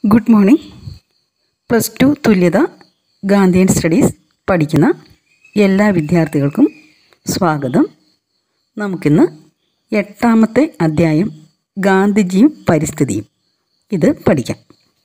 good morning plus two തുല്യത Gandhian studies പഠിക്കുന്ന എല്ലാ വിദ്യാർത്ഥികൾക്കും സ്വാഗതം നമുക്കിന്ന് എട്ടാമത്തെ അധ്യായം ഗാന്ധിജിയും പരിസ്ഥിതിയും ഇത് പഠിക്കാം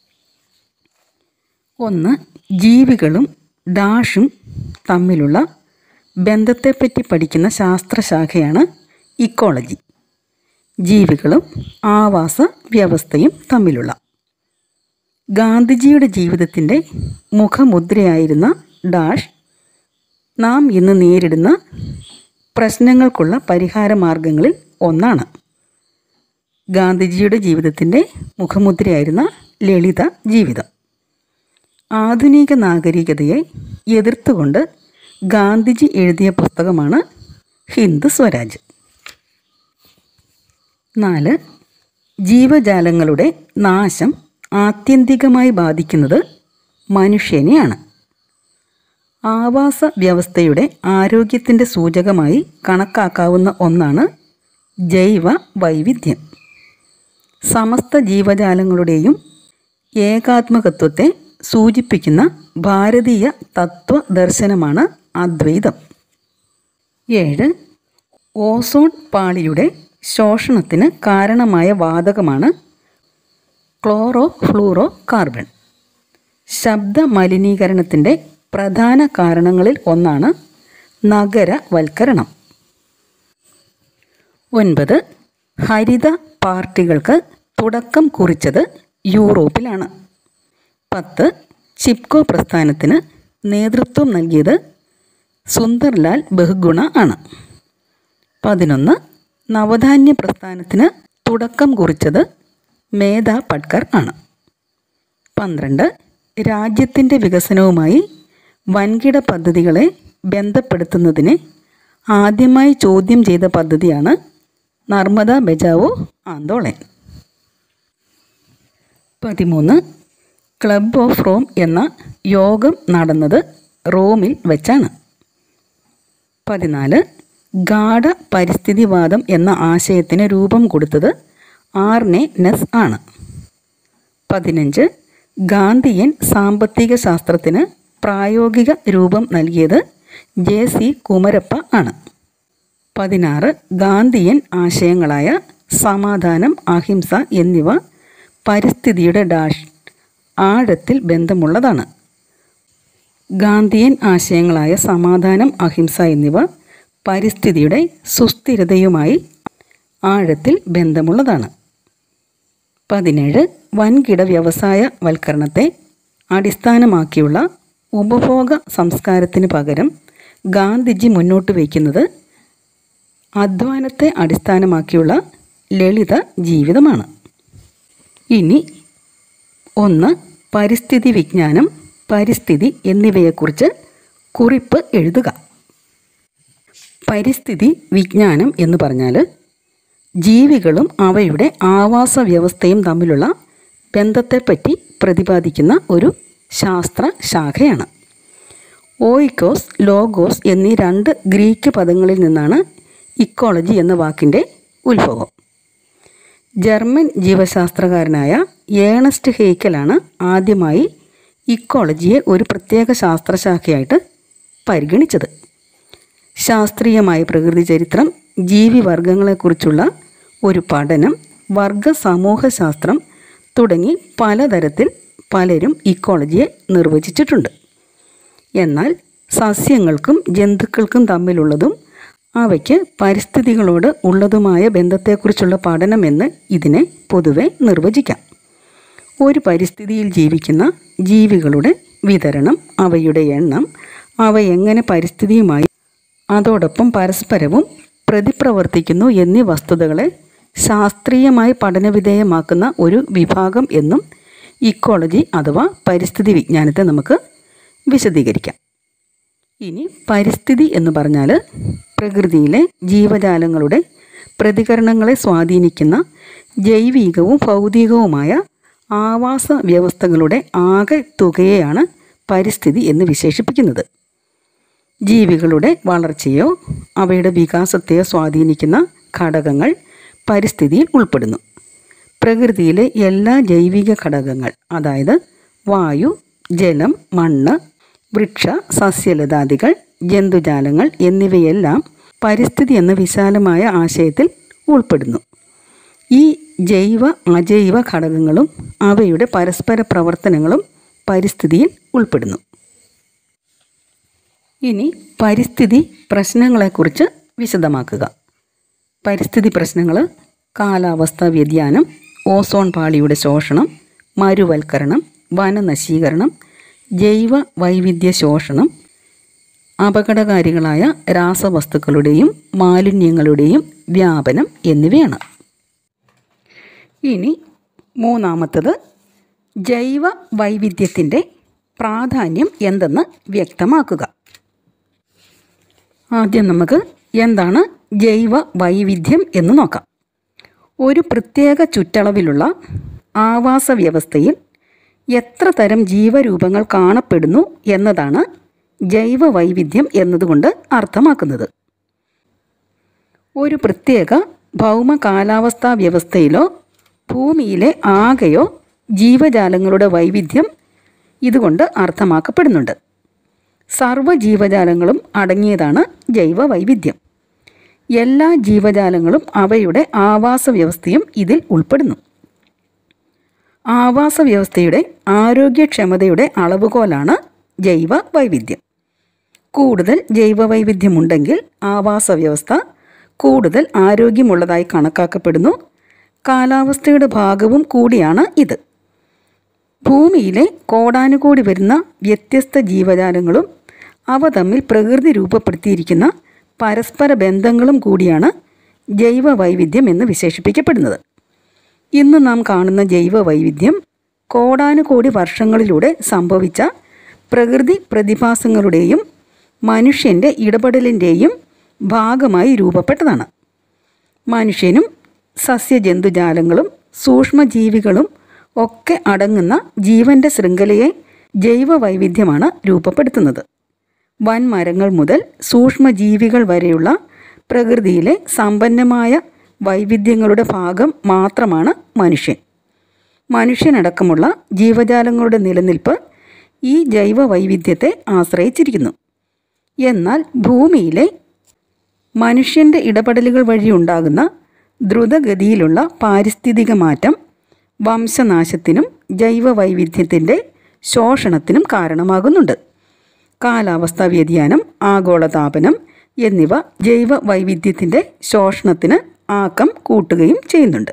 ഒന്ന് ജീവികളും ഡാഷും തമ്മിലുള്ള ബന്ധത്തെപ്പറ്റി പഠിക്കുന്ന ശാസ്ത്രശാഖയാണ് ഇക്കോളജി ജീവികളും ആവാസ വ്യവസ്ഥയും തമ്മിലുള്ള ഗാന്ധിജിയുടെ ജീവിതത്തിൻ്റെ മുഖമുദ്രയായിരുന്ന ഡാഷ് നാം ഇന്ന് നേരിടുന്ന പ്രശ്നങ്ങൾക്കുള്ള പരിഹാര മാർഗങ്ങളിൽ ഒന്നാണ് ഗാന്ധിജിയുടെ ജീവിതത്തിൻ്റെ മുഖമുദ്രയായിരുന്ന ലളിത ജീവിതം ആധുനിക നാഗരികതയെ എതിർത്തുകൊണ്ട് ഗാന്ധിജി എഴുതിയ പുസ്തകമാണ് ഹിന്ദ് സ്വരാജ് നാല് ജീവജാലങ്ങളുടെ നാശം ആത്യന്തികമായി ബാധിക്കുന്നത് മനുഷ്യനെയാണ് ആവാസ വ്യവസ്ഥയുടെ ആരോഗ്യത്തിൻ്റെ സൂചകമായി കണക്കാക്കാവുന്ന ഒന്നാണ് ജൈവ വൈവിധ്യം സമസ്ത ജീവജാലങ്ങളുടെയും ഏകാത്മകത്വത്തെ സൂചിപ്പിക്കുന്ന ഭാരതീയ തത്വദർശനമാണ് അദ്വൈതം ഏഴ് ഓസോൺ പാളിയുടെ ശോഷണത്തിന് കാരണമായ വാതകമാണ് ക്ലോറോ ഫ്ലൂറോ കാർബൺ ശബ്ദ മലിനീകരണത്തിൻ്റെ പ്രധാന കാരണങ്ങളിൽ ഒന്നാണ് നഗരവൽക്കരണം ഒൻപത് ഹരിത പാർട്ടികൾക്ക് തുടക്കം കുറിച്ചത് യൂറോപ്പിലാണ് പത്ത് ചിപ്കോ പ്രസ്ഥാനത്തിന് നേതൃത്വം നൽകിയത് സുന്ദർലാൽ ബഹുഗുണ ആണ് പതിനൊന്ന് നവധാന്യ പ്രസ്ഥാനത്തിന് തുടക്കം കുറിച്ചത് മേധ പട്കർ ആണ് പന്ത്രണ്ട് രാജ്യത്തിൻ്റെ വികസനവുമായി വൻകിട പദ്ധതികളെ ബന്ധപ്പെടുത്തുന്നതിനെ ആദ്യമായി ചോദ്യം ചെയ്ത പദ്ധതിയാണ് നർമ്മദ ബെജാവോ ആന്തോളൻ പതിമൂന്ന് ക്ലബ് ഓഫ് റോം എന്ന യോഗം നടന്നത് റോമിൽ വെച്ചാണ് പതിനാല് ഗാഢ പരിസ്ഥിതിവാദം എന്ന ആശയത്തിന് രൂപം കൊടുത്തത് ആർനെ നെസ് ആണ് പതിനഞ്ച് ഗാന്ധിയൻ സാമ്പത്തിക ശാസ്ത്രത്തിന് പ്രായോഗിക രൂപം നൽകിയത് ജെ സി കുമരപ്പ ആണ് പതിനാറ് ഗാന്ധിയൻ ആശയങ്ങളായ സമാധാനം അഹിംസ എന്നിവ പരിസ്ഥിതിയുടെ ഡാഷ് ആഴത്തിൽ ബന്ധമുള്ളതാണ് ഗാന്ധിയൻ ആശയങ്ങളായ സമാധാനം അഹിംസ എന്നിവ പരിസ്ഥിതിയുടെ സുസ്ഥിരതയുമായി ആഴത്തിൽ ബന്ധമുള്ളതാണ് പതിനേഴ് വൻകിട വ്യവസായ വൽക്കരണത്തെ അടിസ്ഥാനമാക്കിയുള്ള ഉപഭോഗ സംസ്കാരത്തിന് പകരം ഗാന്ധിജി മുന്നോട്ട് വയ്ക്കുന്നത് അധ്വാനത്തെ അടിസ്ഥാനമാക്കിയുള്ള ലളിത ജീവിതമാണ് ഇനി ഒന്ന് പരിസ്ഥിതി വിജ്ഞാനം പരിസ്ഥിതി എന്നിവയെക്കുറിച്ച് കുറിപ്പ് എഴുതുക പരിസ്ഥിതി വിജ്ഞാനം എന്ന് പറഞ്ഞാൽ ജീവികളും അവയുടെ ആവാസ വ്യവസ്ഥയും തമ്മിലുള്ള ബന്ധത്തെപ്പറ്റി പ്രതിപാദിക്കുന്ന ഒരു ശാസ്ത്ര ശാഖയാണ് ഓയിക്കോസ് ലോഗോസ് എന്നീ രണ്ട് ഗ്രീക്ക് പദങ്ങളിൽ നിന്നാണ് ഇക്കോളജി എന്ന വാക്കിൻ്റെ ഉത്ഭവം ജർമ്മൻ ജീവശാസ്ത്രകാരനായ ഏണസ്റ്റ് ഹെയ്ക്കലാണ് ആദ്യമായി ഇക്കോളജിയെ ഒരു പ്രത്യേക ശാസ്ത്രശാഖയായിട്ട് പരിഗണിച്ചത് ശാസ്ത്രീയമായ പ്രകൃതി ചരിത്രം ജീവിവർഗങ്ങളെക്കുറിച്ചുള്ള ഒരു പഠനം വർഗ സമൂഹശാസ്ത്രം തുടങ്ങി പലതരത്തിൽ പലരും ഇക്കോളജിയെ നിർവചിച്ചിട്ടുണ്ട് എന്നാൽ സസ്യങ്ങൾക്കും ജന്തുക്കൾക്കും തമ്മിലുള്ളതും അവയ്ക്ക് പരിസ്ഥിതികളോട് ഉള്ളതുമായ ബന്ധത്തെക്കുറിച്ചുള്ള പഠനമെന്ന് ഇതിനെ പൊതുവെ നിർവചിക്കാം ഒരു പരിസ്ഥിതിയിൽ ജീവിക്കുന്ന ജീവികളുടെ വിതരണം അവയുടെ എണ്ണം അവ എങ്ങനെ പരിസ്ഥിതിയുമായി അതോടൊപ്പം പരസ്പരവും പ്രതിപ്രവർത്തിക്കുന്നു എന്നീ വസ്തുതകളെ ശാസ്ത്രീയമായി പഠനവിധേയമാക്കുന്ന ഒരു വിഭാഗം എന്നും ഇക്കോളജി അഥവാ പരിസ്ഥിതി വിജ്ഞാനത്തെ നമുക്ക് വിശദീകരിക്കാം ഇനി പരിസ്ഥിതി എന്ന് പറഞ്ഞാൽ പ്രകൃതിയിലെ ജീവജാലങ്ങളുടെ പ്രതികരണങ്ങളെ സ്വാധീനിക്കുന്ന ജൈവികവും ഭൗതികവുമായ ആവാസ വ്യവസ്ഥകളുടെ ആകെ തുകയെയാണ് പരിസ്ഥിതി എന്ന് വിശേഷിപ്പിക്കുന്നത് ജീവികളുടെ വളർച്ചയോ അവയുടെ വികാസത്തെയോ സ്വാധീനിക്കുന്ന ഘടകങ്ങൾ പരിസ്ഥിതിയിൽ ഉൾപ്പെടുന്നു പ്രകൃതിയിലെ എല്ലാ ജൈവിക ഘടകങ്ങൾ അതായത് വായു ജലം മണ്ണ് വൃക്ഷ സസ്യലതാദികൾ ജന്തുജാലങ്ങൾ എന്നിവയെല്ലാം പരിസ്ഥിതി എന്ന വിശാലമായ ആശയത്തിൽ ഉൾപ്പെടുന്നു ഈ ജൈവ അജൈവ ഘടകങ്ങളും അവയുടെ പരസ്പര പ്രവർത്തനങ്ങളും പരിസ്ഥിതിയിൽ ഉൾപ്പെടുന്നു ഇനി പരിസ്ഥിതി പ്രശ്നങ്ങളെക്കുറിച്ച് വിശദമാക്കുക പരിസ്ഥിതി പ്രശ്നങ്ങൾ കാലാവസ്ഥാ വ്യതിയാനം ഓസോൺ പാളിയുടെ ശോഷണം മരുവൽക്കരണം വനനശീകരണം ജൈവ വൈവിധ്യ ശോഷണം അപകടകാരികളായ രാസവസ്തുക്കളുടെയും മാലിന്യങ്ങളുടെയും വ്യാപനം എന്നിവയാണ് ഇനി മൂന്നാമത്തത് ജൈവ വൈവിധ്യത്തിൻ്റെ പ്രാധാന്യം എന്തെന്ന് വ്യക്തമാക്കുക ആദ്യം നമുക്ക് എന്താണ് ജൈവ വൈവിധ്യം എന്ന് നോക്കാം ഒരു പ്രത്യേക ചുറ്റളവിലുള്ള ആവാസ വ്യവസ്ഥയിൽ എത്ര തരം ജീവരൂപങ്ങൾ കാണപ്പെടുന്നു എന്നതാണ് ജൈവ വൈവിധ്യം എന്നതുകൊണ്ട് അർത്ഥമാക്കുന്നത് ഒരു പ്രത്യേക ഭൗമ കാലാവസ്ഥാ വ്യവസ്ഥയിലോ ഭൂമിയിലെ ആകെയോ ജീവജാലങ്ങളുടെ വൈവിധ്യം ഇതുകൊണ്ട് അർത്ഥമാക്കപ്പെടുന്നുണ്ട് സർവ്വ ജീവജാലങ്ങളും അടങ്ങിയതാണ് ജൈവ വൈവിധ്യം എല്ലാ ജീവജാലങ്ങളും അവയുടെ ആവാസ വ്യവസ്ഥയും ഇതിൽ ഉൾപ്പെടുന്നു ആവാസ വ്യവസ്ഥയുടെ ആരോഗ്യക്ഷമതയുടെ അളവുകോലാണ് ജൈവ വൈവിധ്യം കൂടുതൽ ജൈവ വൈവിധ്യമുണ്ടെങ്കിൽ ആവാസ വ്യവസ്ഥ കൂടുതൽ ആരോഗ്യമുള്ളതായി കണക്കാക്കപ്പെടുന്നു കാലാവസ്ഥയുടെ ഭാഗവും കൂടിയാണ് ഇത് ഭൂമിയിലെ കോടാനുകൂടി വരുന്ന വ്യത്യസ്ത ജീവജാലങ്ങളും അവ തമ്മിൽ പ്രകൃതി രൂപപ്പെടുത്തിയിരിക്കുന്ന പരസ്പര ബന്ധങ്ങളും കൂടിയാണ് ജൈവ വൈവിധ്യം എന്ന് വിശേഷിപ്പിക്കപ്പെടുന്നത് ഇന്ന് നാം കാണുന്ന ജൈവ വൈവിധ്യം കോടാനുകോടി വർഷങ്ങളിലൂടെ സംഭവിച്ച പ്രകൃതി പ്രതിഭാസങ്ങളുടെയും മനുഷ്യൻ്റെ ഇടപെടലിൻ്റെയും ഭാഗമായി രൂപപ്പെട്ടതാണ് മനുഷ്യനും സസ്യജന്തുജാലങ്ങളും സൂക്ഷ്മജീവികളും ഒക്കെ അടങ്ങുന്ന ജീവൻ്റെ ശൃംഖലയെ ജൈവ വൈവിധ്യമാണ് രൂപപ്പെടുത്തുന്നത് വൻമരങ്ങൾ മുതൽ സൂക്ഷ്മജീവികൾ വരെയുള്ള പ്രകൃതിയിലെ സമ്പന്നമായ വൈവിധ്യങ്ങളുടെ ഭാഗം മാത്രമാണ് മനുഷ്യൻ മനുഷ്യനടക്കമുള്ള ജീവജാലങ്ങളുടെ നിലനിൽപ്പ് ഈ ജൈവ വൈവിധ്യത്തെ ആശ്രയിച്ചിരിക്കുന്നു എന്നാൽ ഭൂമിയിലെ മനുഷ്യൻ്റെ ഇടപെടലുകൾ വഴിയുണ്ടാകുന്ന ദ്രുതഗതിയിലുള്ള പാരിസ്ഥിതിക മാറ്റം വംശനാശത്തിനും ജൈവ വൈവിധ്യത്തിൻ്റെ ശോഷണത്തിനും കാരണമാകുന്നുണ്ട് കാലാവസ്ഥാ വ്യതിയാനം ആഗോളതാപനം എന്നിവ ജൈവ വൈവിധ്യത്തിൻ്റെ ശോഷണത്തിന് ആക്കം കൂട്ടുകയും ചെയ്യുന്നുണ്ട്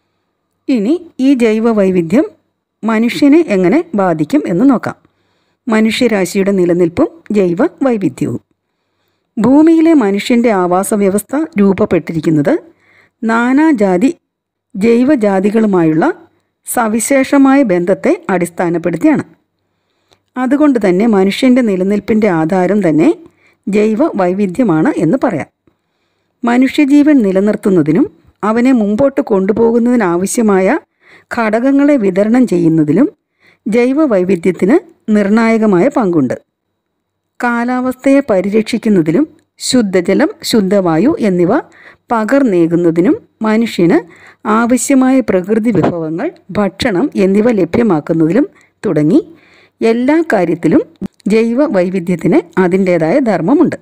ഇനി ഈ ജൈവ വൈവിധ്യം മനുഷ്യനെ എങ്ങനെ ബാധിക്കും എന്ന് നോക്കാം മനുഷ്യരാശിയുടെ നിലനിൽപ്പും ജൈവ വൈവിധ്യവും ഭൂമിയിലെ മനുഷ്യൻ്റെ ആവാസ വ്യവസ്ഥ രൂപപ്പെട്ടിരിക്കുന്നത് നാനാജാതി ജൈവജാതികളുമായുള്ള സവിശേഷമായ ബന്ധത്തെ അടിസ്ഥാനപ്പെടുത്തിയാണ് അതുകൊണ്ട് തന്നെ മനുഷ്യൻ്റെ നിലനിൽപ്പിൻ്റെ ആധാരം തന്നെ ജൈവ വൈവിധ്യമാണ് എന്ന് പറയാം മനുഷ്യജീവൻ നിലനിർത്തുന്നതിനും അവനെ മുമ്പോട്ട് കൊണ്ടുപോകുന്നതിനാവശ്യമായ ഘടകങ്ങളെ വിതരണം ചെയ്യുന്നതിലും ജൈവ വൈവിധ്യത്തിന് നിർണായകമായ പങ്കുണ്ട് കാലാവസ്ഥയെ പരിരക്ഷിക്കുന്നതിലും ശുദ്ധജലം ശുദ്ധവായു എന്നിവ പകർന്നേകുന്നതിനും മനുഷ്യന് ആവശ്യമായ പ്രകൃതി വിഭവങ്ങൾ ഭക്ഷണം എന്നിവ ലഭ്യമാക്കുന്നതിലും തുടങ്ങി എല്ലാ കാര്യത്തിലും ജൈവ വൈവിധ്യത്തിന് അതിൻ്റേതായ ധർമ്മമുണ്ട്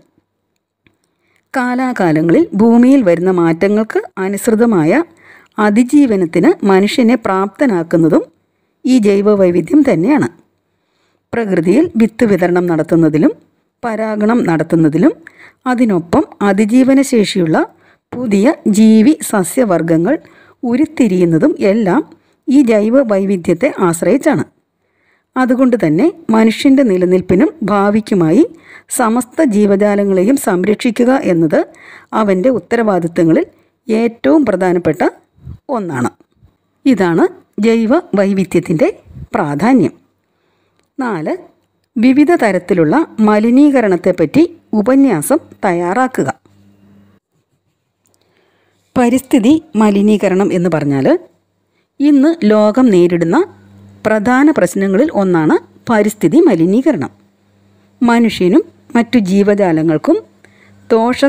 കാലാകാലങ്ങളിൽ ഭൂമിയിൽ വരുന്ന മാറ്റങ്ങൾക്ക് അനുസൃതമായ അതിജീവനത്തിന് മനുഷ്യനെ പ്രാപ്തനാക്കുന്നതും ഈ ജൈവ വൈവിധ്യം തന്നെയാണ് പ്രകൃതിയിൽ വിത്ത് വിതരണം നടത്തുന്നതിലും പരാഗണം നടത്തുന്നതിലും അതിനൊപ്പം അതിജീവനശേഷിയുള്ള പുതിയ ജീവി സസ്യവർഗങ്ങൾ ഉരുത്തിരിയുന്നതും എല്ലാം ഈ ജൈവ വൈവിധ്യത്തെ ആശ്രയിച്ചാണ് അതുകൊണ്ട് തന്നെ മനുഷ്യൻ്റെ നിലനിൽപ്പിനും ഭാവിക്കുമായി സമസ്ത ജീവജാലങ്ങളെയും സംരക്ഷിക്കുക എന്നത് അവൻ്റെ ഉത്തരവാദിത്തങ്ങളിൽ ഏറ്റവും പ്രധാനപ്പെട്ട ഒന്നാണ് ഇതാണ് ജൈവ വൈവിധ്യത്തിൻ്റെ പ്രാധാന്യം നാല് വിവിധ തരത്തിലുള്ള മലിനീകരണത്തെപ്പറ്റി ഉപന്യാസം തയ്യാറാക്കുക പരിസ്ഥിതി മലിനീകരണം എന്ന് പറഞ്ഞാൽ ഇന്ന് ലോകം നേരിടുന്ന പ്രധാന പ്രശ്നങ്ങളിൽ ഒന്നാണ് പരിസ്ഥിതി മലിനീകരണം മനുഷ്യനും മറ്റു ജീവജാലങ്ങൾക്കും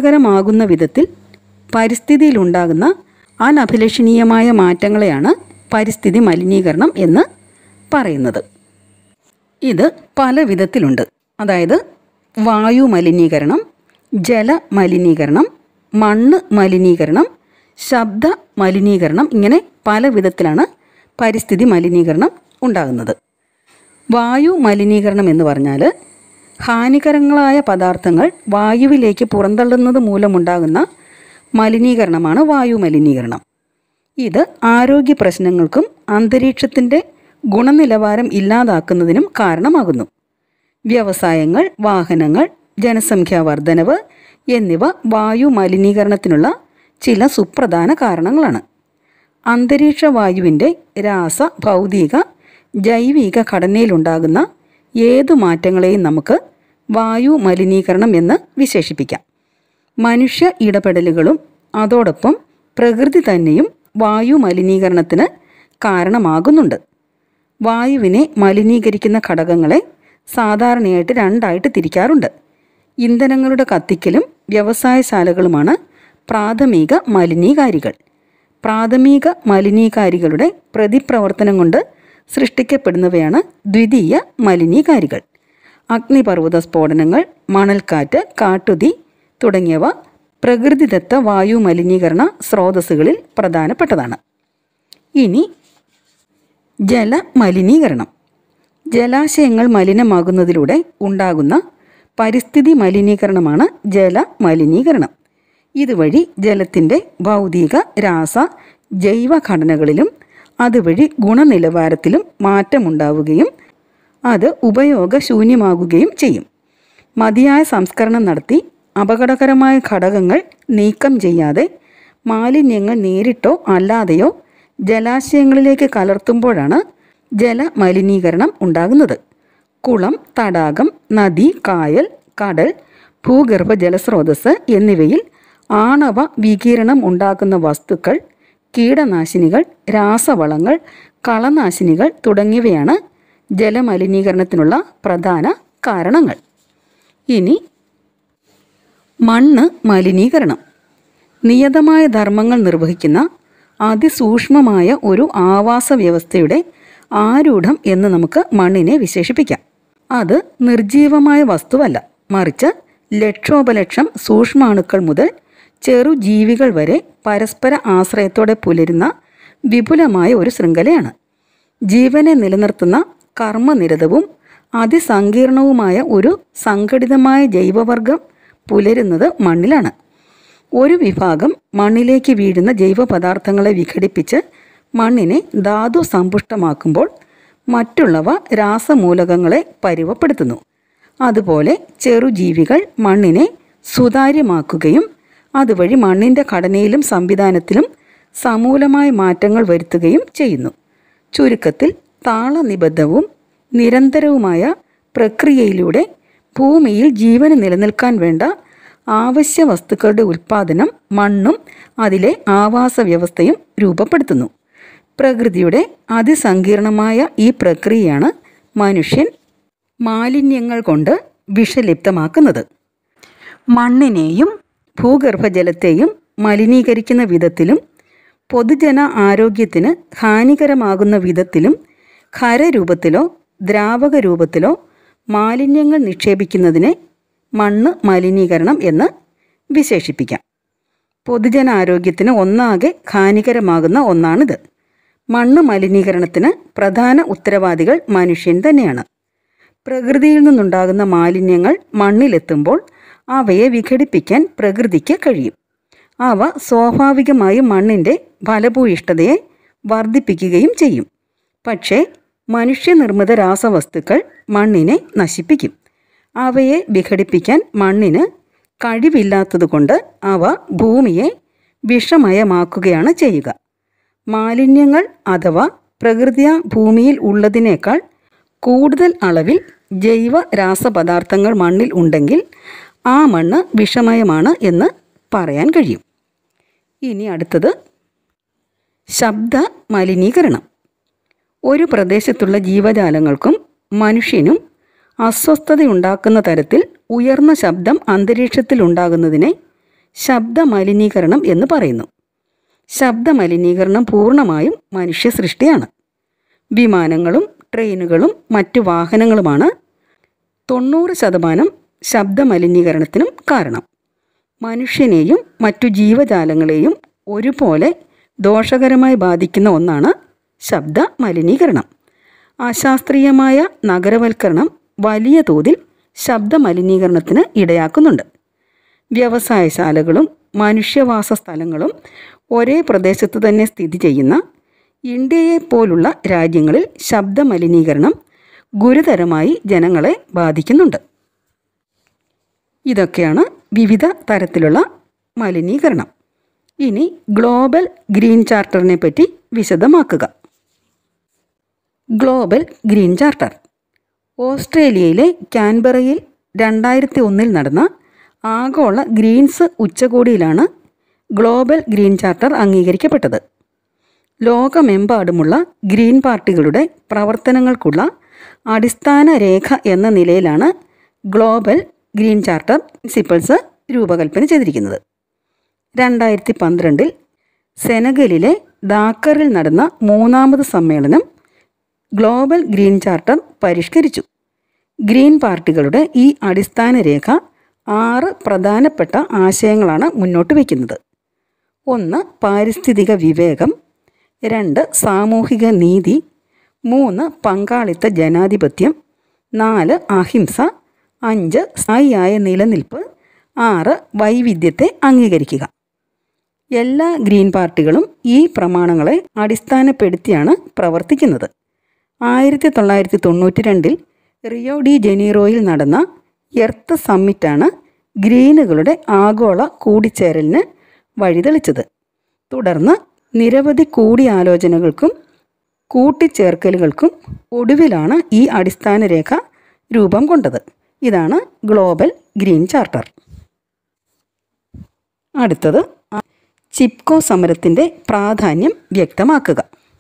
ദോഷകരമാകുന്ന വിധത്തിൽ പരിസ്ഥിതിയിലുണ്ടാകുന്ന അനഭിലഷണീയമായ മാറ്റങ്ങളെയാണ് പരിസ്ഥിതി മലിനീകരണം എന്ന് പറയുന്നത് ഇത് പല വിധത്തിലുണ്ട് അതായത് വായു മലിനീകരണം ജല മലിനീകരണം മണ്ണ് മലിനീകരണം ശബ്ദ മലിനീകരണം ഇങ്ങനെ പല വിധത്തിലാണ് പരിസ്ഥിതി മലിനീകരണം ഉണ്ടാകുന്നത് വായു മലിനീകരണം എന്ന് പറഞ്ഞാൽ ഹാനികരങ്ങളായ പദാർത്ഥങ്ങൾ വായുവിലേക്ക് പുറന്തള്ളുന്നത് മൂലമുണ്ടാകുന്ന മലിനീകരണമാണ് വായു മലിനീകരണം ഇത് ആരോഗ്യ പ്രശ്നങ്ങൾക്കും അന്തരീക്ഷത്തിൻ്റെ ഗുണനിലവാരം ഇല്ലാതാക്കുന്നതിനും കാരണമാകുന്നു വ്യവസായങ്ങൾ വാഹനങ്ങൾ ജനസംഖ്യാ വർധനവ് എന്നിവ വായു മലിനീകരണത്തിനുള്ള ചില സുപ്രധാന കാരണങ്ങളാണ് അന്തരീക്ഷ വായുവിൻ്റെ രാസ ഭൗതിക ജൈവിക ഘടനയിലുണ്ടാകുന്ന ഏതു മാറ്റങ്ങളെയും നമുക്ക് വായു മലിനീകരണം എന്ന് വിശേഷിപ്പിക്കാം മനുഷ്യ ഇടപെടലുകളും അതോടൊപ്പം പ്രകൃതി തന്നെയും വായു മലിനീകരണത്തിന് കാരണമാകുന്നുണ്ട് വായുവിനെ മലിനീകരിക്കുന്ന ഘടകങ്ങളെ സാധാരണയായിട്ട് രണ്ടായിട്ട് തിരിക്കാറുണ്ട് ഇന്ധനങ്ങളുടെ കത്തിക്കലും വ്യവസായശാലകളുമാണ് പ്രാഥമിക മലിനീകാരികൾ പ്രാഥമിക മലിനീകാരികളുടെ പ്രതിപ്രവർത്തനം കൊണ്ട് സൃഷ്ടിക്കപ്പെടുന്നവയാണ് ദ്വിതീയ മലിനീകാരികൾ അഗ്നിപർവ്വത സ്ഫോടനങ്ങൾ മണൽക്കാറ്റ് കാട്ടുതീ തുടങ്ങിയവ പ്രകൃതിദത്ത വായു മലിനീകരണ സ്രോതസ്സുകളിൽ പ്രധാനപ്പെട്ടതാണ് ഇനി ജലമലിനീകരണം ജലാശയങ്ങൾ മലിനമാകുന്നതിലൂടെ ഉണ്ടാകുന്ന പരിസ്ഥിതി മലിനീകരണമാണ് ജലമലിനീകരണം ഇതുവഴി ജലത്തിൻ്റെ ഭൗതിക രാസ ജൈവ ഘടനകളിലും അതുവഴി ഗുണനിലവാരത്തിലും മാറ്റമുണ്ടാവുകയും അത് ഉപയോഗശൂന്യമാകുകയും ചെയ്യും മതിയായ സംസ്കരണം നടത്തി അപകടകരമായ ഘടകങ്ങൾ നീക്കം ചെയ്യാതെ മാലിന്യങ്ങൾ നേരിട്ടോ അല്ലാതെയോ ജലാശയങ്ങളിലേക്ക് കലർത്തുമ്പോഴാണ് ജലമലിനീകരണം ഉണ്ടാകുന്നത് കുളം തടാകം നദി കായൽ കടൽ ഭൂഗർഭ ജലസ്രോതസ് എന്നിവയിൽ ആണവ വികിരണം ഉണ്ടാക്കുന്ന വസ്തുക്കൾ കീടനാശിനികൾ രാസവളങ്ങൾ കളനാശിനികൾ തുടങ്ങിയവയാണ് ജലമലിനീകരണത്തിനുള്ള പ്രധാന കാരണങ്ങൾ ഇനി മണ്ണ് മലിനീകരണം നിയതമായ ധർമ്മങ്ങൾ നിർവഹിക്കുന്ന അതിസൂക്ഷ്മമായ ഒരു ആവാസ വ്യവസ്ഥയുടെ ആരൂഢം എന്ന് നമുക്ക് മണ്ണിനെ വിശേഷിപ്പിക്കാം അത് നിർജീവമായ വസ്തുവല്ല മറിച്ച് ലക്ഷോപലക്ഷം സൂക്ഷ്മാണുക്കൾ മുതൽ ചെറുജീവികൾ വരെ പരസ്പര ആശ്രയത്തോടെ പുലരുന്ന വിപുലമായ ഒരു ശൃംഖലയാണ് ജീവനെ നിലനിർത്തുന്ന കർമ്മനിരതവും അതിസങ്കീർണവുമായ ഒരു സംഘടിതമായ ജൈവവർഗം പുലരുന്നത് മണ്ണിലാണ് ഒരു വിഭാഗം മണ്ണിലേക്ക് വീഴുന്ന ജൈവ പദാർത്ഥങ്ങളെ വിഘടിപ്പിച്ച് മണ്ണിനെ ധാതു സമ്പുഷ്ടമാക്കുമ്പോൾ മറ്റുള്ളവ രാസമൂലകങ്ങളെ പരുവപ്പെടുത്തുന്നു അതുപോലെ ചെറുജീവികൾ മണ്ണിനെ സുതാര്യമാക്കുകയും അതുവഴി മണ്ണിൻ്റെ ഘടനയിലും സംവിധാനത്തിലും സമൂലമായ മാറ്റങ്ങൾ വരുത്തുകയും ചെയ്യുന്നു ചുരുക്കത്തിൽ താളനിബദ്ധവും നിരന്തരവുമായ പ്രക്രിയയിലൂടെ ഭൂമിയിൽ ജീവന് നിലനിൽക്കാൻ വേണ്ട ആവശ്യ വസ്തുക്കളുടെ ഉൽപ്പാദനം മണ്ണും അതിലെ ആവാസ വ്യവസ്ഥയും രൂപപ്പെടുത്തുന്നു പ്രകൃതിയുടെ അതിസങ്കീർണമായ ഈ പ്രക്രിയയാണ് മനുഷ്യൻ മാലിന്യങ്ങൾ കൊണ്ട് വിഷലിപ്തമാക്കുന്നത് മണ്ണിനെയും ഭൂഗർഭജലത്തെയും മലിനീകരിക്കുന്ന വിധത്തിലും പൊതുജന ആരോഗ്യത്തിന് ഹാനികരമാകുന്ന വിധത്തിലും ഖരരൂപത്തിലോ ദ്രാവക രൂപത്തിലോ മാലിന്യങ്ങൾ നിക്ഷേപിക്കുന്നതിനെ മണ്ണ് മലിനീകരണം എന്ന് വിശേഷിപ്പിക്കാം പൊതുജനാരോഗ്യത്തിന് ഒന്നാകെ ഹാനികരമാകുന്ന ഒന്നാണിത് മണ്ണ് മലിനീകരണത്തിന് പ്രധാന ഉത്തരവാദികൾ മനുഷ്യൻ തന്നെയാണ് പ്രകൃതിയിൽ നിന്നുണ്ടാകുന്ന മാലിന്യങ്ങൾ മണ്ണിലെത്തുമ്പോൾ അവയെ വിഘടിപ്പിക്കാൻ പ്രകൃതിക്ക് കഴിയും അവ സ്വാഭാവികമായും മണ്ണിൻ്റെ ഫലഭൂയിഷ്ഠതയെ വർദ്ധിപ്പിക്കുകയും ചെയ്യും പക്ഷേ മനുഷ്യനിർമ്മിത രാസവസ്തുക്കൾ മണ്ണിനെ നശിപ്പിക്കും അവയെ വിഘടിപ്പിക്കാൻ മണ്ണിന് കഴിവില്ലാത്തതുകൊണ്ട് അവ ഭൂമിയെ വിഷമയമാക്കുകയാണ് ചെയ്യുക മാലിന്യങ്ങൾ അഥവാ പ്രകൃതിയ ഭൂമിയിൽ ഉള്ളതിനേക്കാൾ കൂടുതൽ അളവിൽ ജൈവ രാസപദാർത്ഥങ്ങൾ മണ്ണിൽ ഉണ്ടെങ്കിൽ ആ മണ്ണ് വിഷമയമാണ് എന്ന് പറയാൻ കഴിയും ഇനി അടുത്തത് ശബ്ദ മലിനീകരണം ഒരു പ്രദേശത്തുള്ള ജീവജാലങ്ങൾക്കും മനുഷ്യനും അസ്വസ്ഥതയുണ്ടാക്കുന്ന തരത്തിൽ ഉയർന്ന ശബ്ദം അന്തരീക്ഷത്തിൽ ഉണ്ടാകുന്നതിനെ ശബ്ദ മലിനീകരണം എന്ന് പറയുന്നു ശബ്ദമലിനീകരണം പൂർണ്ണമായും മനുഷ്യ സൃഷ്ടിയാണ് വിമാനങ്ങളും ട്രെയിനുകളും മറ്റു വാഹനങ്ങളുമാണ് തൊണ്ണൂറ് ശതമാനം ശബ്ദമലിനീകരണത്തിനും കാരണം മനുഷ്യനെയും മറ്റു ജീവജാലങ്ങളെയും ഒരുപോലെ ദോഷകരമായി ബാധിക്കുന്ന ഒന്നാണ് ശബ്ദ മലിനീകരണം അശാസ്ത്രീയമായ നഗരവൽക്കരണം വലിയ തോതിൽ ശബ്ദ മലിനീകരണത്തിന് ഇടയാക്കുന്നുണ്ട് വ്യവസായശാലകളും മനുഷ്യവാസ സ്ഥലങ്ങളും ഒരേ പ്രദേശത്ത് തന്നെ സ്ഥിതി ചെയ്യുന്ന ഇന്ത്യയെ പോലുള്ള രാജ്യങ്ങളിൽ ശബ്ദ മലിനീകരണം ഗുരുതരമായി ജനങ്ങളെ ബാധിക്കുന്നുണ്ട് ഇതൊക്കെയാണ് വിവിധ തരത്തിലുള്ള മലിനീകരണം ഇനി ഗ്ലോബൽ ഗ്രീൻ ചാർട്ടറിനെ പറ്റി വിശദമാക്കുക ഗ്ലോബൽ ഗ്രീൻ ചാർട്ടർ ഓസ്ട്രേലിയയിലെ കാൻബറയിൽ രണ്ടായിരത്തി ഒന്നിൽ നടന്ന ആഗോള ഗ്രീൻസ് ഉച്ചകോടിയിലാണ് ഗ്ലോബൽ ഗ്രീൻ ചാർട്ടർ അംഗീകരിക്കപ്പെട്ടത് ലോകമെമ്പാടുമുള്ള ഗ്രീൻ പാർട്ടികളുടെ പ്രവർത്തനങ്ങൾക്കുള്ള അടിസ്ഥാന രേഖ എന്ന നിലയിലാണ് ഗ്ലോബൽ ഗ്രീൻ ചാർട്ടർ പ്രിൻസിപ്പിൾസ് രൂപകൽപ്പന ചെയ്തിരിക്കുന്നത് രണ്ടായിരത്തി പന്ത്രണ്ടിൽ സെനഗലിലെ ദാക്കറിൽ നടന്ന മൂന്നാമത് സമ്മേളനം ഗ്ലോബൽ ഗ്രീൻ ചാർട്ടർ പരിഷ്കരിച്ചു ഗ്രീൻ പാർട്ടികളുടെ ഈ അടിസ്ഥാന രേഖ ആറ് പ്രധാനപ്പെട്ട ആശയങ്ങളാണ് മുന്നോട്ട് വയ്ക്കുന്നത് ഒന്ന് പാരിസ്ഥിതിക വിവേകം രണ്ട് സാമൂഹിക നീതി മൂന്ന് പങ്കാളിത്ത ജനാധിപത്യം നാല് അഹിംസ അഞ്ച് സ്ഥായിയായ നിലനിൽപ്പ് ആറ് വൈവിധ്യത്തെ അംഗീകരിക്കുക എല്ലാ ഗ്രീൻ പാർട്ടികളും ഈ പ്രമാണങ്ങളെ അടിസ്ഥാനപ്പെടുത്തിയാണ് പ്രവർത്തിക്കുന്നത് ആയിരത്തി തൊള്ളായിരത്തി തൊണ്ണൂറ്റി രണ്ടിൽ റിയോ ഡി ജനീറോയിൽ നടന്ന എർത്ത് സമ്മിറ്റാണ് ഗ്രീനുകളുടെ ആഗോള കൂടിച്ചേരലിന് വഴിതെളിച്ചത് തുടർന്ന് നിരവധി കൂടിയാലോചനകൾക്കും കൂട്ടിച്ചേർക്കലുകൾക്കും ഒടുവിലാണ് ഈ അടിസ്ഥാന രേഖ രൂപം കൊണ്ടത് ഇതാണ് ഗ്ലോബൽ ഗ്രീൻ ചാർട്ടർ അടുത്തത് ചിപ്കോ സമരത്തിൻ്റെ പ്രാധാന്യം വ്യക്തമാക്കുക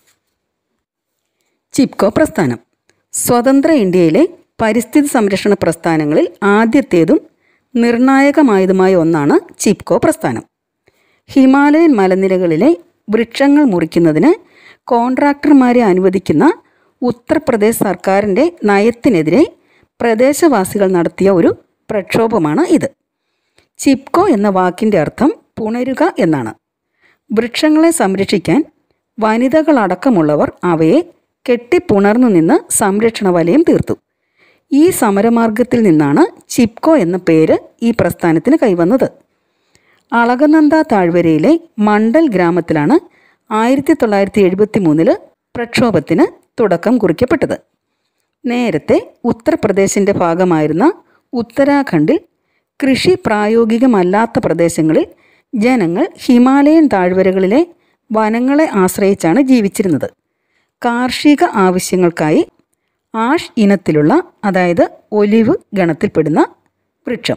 ചിപ്കോ പ്രസ്ഥാനം സ്വതന്ത്ര ഇന്ത്യയിലെ പരിസ്ഥിതി സംരക്ഷണ പ്രസ്ഥാനങ്ങളിൽ ആദ്യത്തേതും നിർണായകമായതുമായ ഒന്നാണ് ചിപ്കോ പ്രസ്ഥാനം ഹിമാലയൻ മലനിരകളിലെ വൃക്ഷങ്ങൾ മുറിക്കുന്നതിന് കോൺട്രാക്ടർമാരെ അനുവദിക്കുന്ന ഉത്തർപ്രദേശ് സർക്കാരിൻ്റെ നയത്തിനെതിരെ പ്രദേശവാസികൾ നടത്തിയ ഒരു പ്രക്ഷോഭമാണ് ഇത് ചിപ്കോ എന്ന വാക്കിൻ്റെ അർത്ഥം പുണരുക എന്നാണ് വൃക്ഷങ്ങളെ സംരക്ഷിക്കാൻ വനിതകളടക്കമുള്ളവർ അവയെ കെട്ടിപ്പുണർന്നു നിന്ന് സംരക്ഷണ വലയം തീർത്തു ഈ സമരമാർഗത്തിൽ നിന്നാണ് ചിപ്കോ എന്ന പേര് ഈ പ്രസ്ഥാനത്തിന് കൈവന്നത് അളകനന്ദ താഴ്വരയിലെ മണ്ഡൽ ഗ്രാമത്തിലാണ് ആയിരത്തി തൊള്ളായിരത്തി എഴുപത്തി മൂന്നില് പ്രക്ഷോഭത്തിന് തുടക്കം കുറിക്കപ്പെട്ടത് നേരത്തെ ഉത്തർപ്രദേശിൻ്റെ ഭാഗമായിരുന്ന ഉത്തരാഖണ്ഡിൽ കൃഷി പ്രായോഗികമല്ലാത്ത പ്രദേശങ്ങളിൽ ജനങ്ങൾ ഹിമാലയൻ താഴ്വരകളിലെ വനങ്ങളെ ആശ്രയിച്ചാണ് ജീവിച്ചിരുന്നത് കാർഷിക ആവശ്യങ്ങൾക്കായി ആഷ് ഇനത്തിലുള്ള അതായത് ഒലിവ് ഗണത്തിൽപ്പെടുന്ന വൃക്ഷം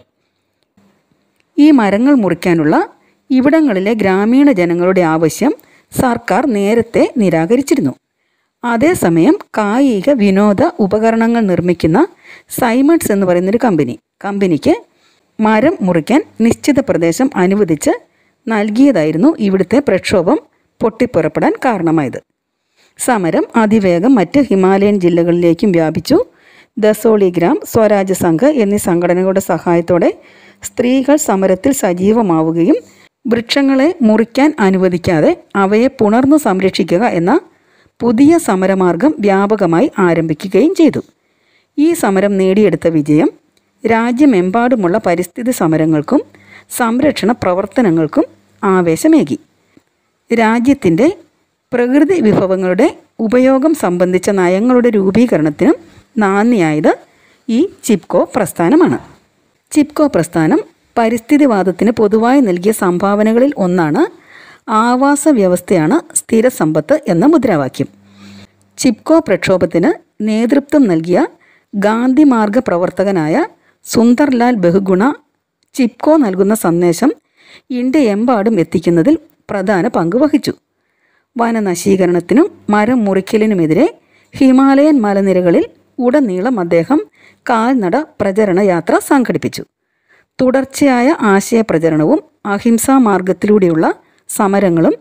ഈ മരങ്ങൾ മുറിക്കാനുള്ള ഇവിടങ്ങളിലെ ഗ്രാമീണ ജനങ്ങളുടെ ആവശ്യം സർക്കാർ നേരത്തെ നിരാകരിച്ചിരുന്നു അതേസമയം കായിക വിനോദ ഉപകരണങ്ങൾ നിർമ്മിക്കുന്ന സൈമൺസ് എന്ന് പറയുന്നൊരു കമ്പനി കമ്പനിക്ക് മരം മുറിക്കാൻ നിശ്ചിത പ്രദേശം അനുവദിച്ച് നൽകിയതായിരുന്നു ഇവിടുത്തെ പ്രക്ഷോഭം പൊട്ടിപ്പുറപ്പെടാൻ കാരണമായത് സമരം അതിവേഗം മറ്റ് ഹിമാലയൻ ജില്ലകളിലേക്കും വ്യാപിച്ചു ദസോളിഗ്രാം സ്വരാജ് സംഘ് എന്നീ സംഘടനകളുടെ സഹായത്തോടെ സ്ത്രീകൾ സമരത്തിൽ സജീവമാവുകയും വൃക്ഷങ്ങളെ മുറിക്കാൻ അനുവദിക്കാതെ അവയെ പുണർന്നു സംരക്ഷിക്കുക എന്ന പുതിയ സമരമാർഗം വ്യാപകമായി ആരംഭിക്കുകയും ചെയ്തു ഈ സമരം നേടിയെടുത്ത വിജയം രാജ്യമെമ്പാടുമുള്ള പരിസ്ഥിതി സമരങ്ങൾക്കും സംരക്ഷണ പ്രവർത്തനങ്ങൾക്കും ആവേശമേകി രാജ്യത്തിൻ്റെ പ്രകൃതി വിഭവങ്ങളുടെ ഉപയോഗം സംബന്ധിച്ച നയങ്ങളുടെ രൂപീകരണത്തിനും നാന്ദിയായത് ഈ ചിപ്കോ പ്രസ്ഥാനമാണ് ചിപ്കോ പ്രസ്ഥാനം പരിസ്ഥിതിവാദത്തിന് പൊതുവായി നൽകിയ സംഭാവനകളിൽ ഒന്നാണ് ആവാസ വ്യവസ്ഥയാണ് സ്ഥിര സമ്പത്ത് എന്ന മുദ്രാവാക്യം ചിപ്കോ പ്രക്ഷോഭത്തിന് നേതൃത്വം നൽകിയ ഗാന്ധി മാർഗ പ്രവർത്തകനായ സുന്ദർലാൽ ബഹുഗുണ ചിപ്കോ നൽകുന്ന സന്ദേശം ഇന്ത്യയെമ്പാടും എത്തിക്കുന്നതിൽ പ്രധാന പങ്ക് വഹിച്ചു വനനശീകരണത്തിനും മരം മുറിക്കലിനുമെതിരെ ഹിമാലയൻ മലനിരകളിൽ ഉടനീളം അദ്ദേഹം കാൽനട പ്രചരണ യാത്ര സംഘടിപ്പിച്ചു തുടർച്ചയായ ആശയപ്രചരണവും അഹിംസാ മാർഗത്തിലൂടെയുള്ള സമരങ്ങളും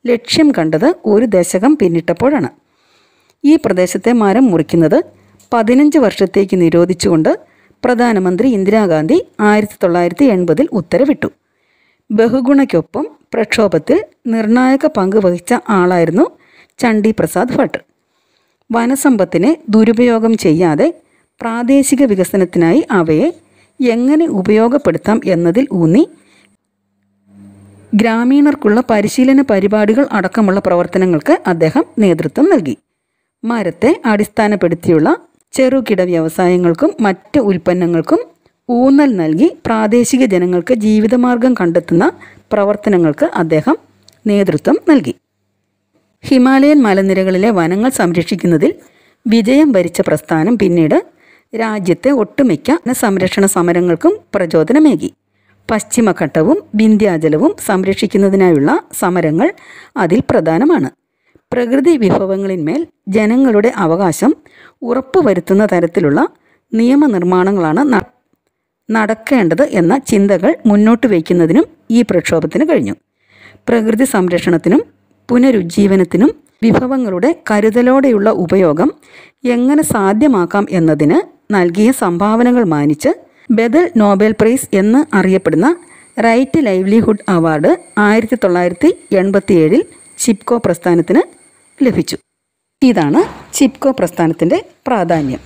ലക്ഷ്യം കണ്ടത് ഒരു ദശകം പിന്നിട്ടപ്പോഴാണ് ഈ പ്രദേശത്തെ മരം മുറിക്കുന്നത് പതിനഞ്ച് വർഷത്തേക്ക് നിരോധിച്ചുകൊണ്ട് പ്രധാനമന്ത്രി ഇന്ദിരാഗാന്ധി ആയിരത്തി തൊള്ളായിരത്തി എൺപതിൽ ഉത്തരവിട്ടു ബഹുഗുണയ്ക്കൊപ്പം പ്രക്ഷോഭത്തിൽ നിർണായക പങ്ക് വഹിച്ച ആളായിരുന്നു ചണ്ഡി പ്രസാദ് ഭട്ട് വനസമ്പത്തിനെ ദുരുപയോഗം ചെയ്യാതെ പ്രാദേശിക വികസനത്തിനായി അവയെ എങ്ങനെ ഉപയോഗപ്പെടുത്താം എന്നതിൽ ഊന്നി ഗ്രാമീണർക്കുള്ള പരിശീലന പരിപാടികൾ അടക്കമുള്ള പ്രവർത്തനങ്ങൾക്ക് അദ്ദേഹം നേതൃത്വം നൽകി മരത്തെ അടിസ്ഥാനപ്പെടുത്തിയുള്ള ചെറുകിട വ്യവസായങ്ങൾക്കും മറ്റ് ഉൽപ്പന്നങ്ങൾക്കും ഊന്നൽ നൽകി പ്രാദേശിക ജനങ്ങൾക്ക് ജീവിതമാർഗം കണ്ടെത്തുന്ന പ്രവർത്തനങ്ങൾക്ക് അദ്ദേഹം നേതൃത്വം നൽകി ഹിമാലയൻ മലനിരകളിലെ വനങ്ങൾ സംരക്ഷിക്കുന്നതിൽ വിജയം വരിച്ച പ്രസ്ഥാനം പിന്നീട് രാജ്യത്തെ ഒട്ടുമിക്ക സംരക്ഷണ സമരങ്ങൾക്കും പ്രചോദനമേകി പശ്ചിമഘട്ടവും വിന്ധ്യാചലവും സംരക്ഷിക്കുന്നതിനായുള്ള സമരങ്ങൾ അതിൽ പ്രധാനമാണ് പ്രകൃതി വിഭവങ്ങളിന്മേൽ ജനങ്ങളുടെ അവകാശം ഉറപ്പുവരുത്തുന്ന തരത്തിലുള്ള നിയമനിർമ്മാണങ്ങളാണ് ന- നടക്കേണ്ടത് എന്ന ചിന്തകൾ മുന്നോട്ട് വയ്ക്കുന്നതിനും ഈ പ്രക്ഷോഭത്തിന് കഴിഞ്ഞു പ്രകൃതി സംരക്ഷണത്തിനും പുനരുജ്ജീവനത്തിനും വിഭവങ്ങളുടെ കരുതലോടെയുള്ള ഉപയോഗം എങ്ങനെ സാധ്യമാക്കാം എന്നതിന് നൽകിയ സംഭാവനകൾ മാനിച്ച് ബദൽ നോബൽ പ്രൈസ് എന്ന് അറിയപ്പെടുന്ന റൈറ്റ് ലൈവ്ലിഹുഡ് അവാർഡ് ആയിരത്തി തൊള്ളായിരത്തി എൺപത്തിയേഴിൽ ചിപ്കോ പ്രസ്ഥാനത്തിന് ലഭിച്ചു ഇതാണ് ചിപ്കോ പ്രസ്ഥാനത്തിൻ്റെ പ്രാധാന്യം